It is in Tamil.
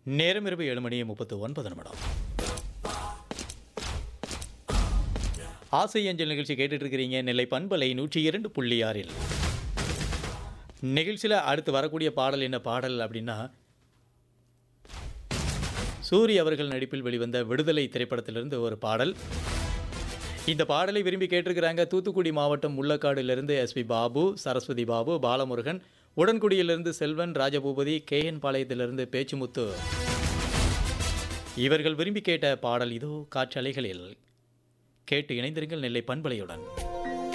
நேரம் இரவு ஏழு மணி முப்பத்து ஒன்பது நிமிடம் ஆசை அஞ்சல் நிகழ்ச்சி கேட்டுட்டு இருக்கிறீங்க நெல்லை பண்பலை நூற்றி இரண்டு புள்ளி ஆறில் நிகழ்ச்சியில் அடுத்து வரக்கூடிய பாடல் என்ன பாடல் அப்படின்னா சூரி அவர்கள் நடிப்பில் வெளிவந்த விடுதலை திரைப்படத்திலிருந்து ஒரு பாடல் இந்த பாடலை விரும்பி கேட்டிருக்கிறாங்க தூத்துக்குடி மாவட்டம் முள்ளக்காடிலிருந்து எஸ்பி பாபு சரஸ்வதி பாபு பாலமுருகன் உடன்குடியிலிருந்து செல்வன் ராஜபூபதி கேஎன் பாளையத்திலிருந்து பேச்சுமுத்து இவர்கள் விரும்பி கேட்ட பாடல் இதோ காற்றலைகளில் கேட்டு இணைந்திருங்கள் நெல்லை பண்பலையுடன்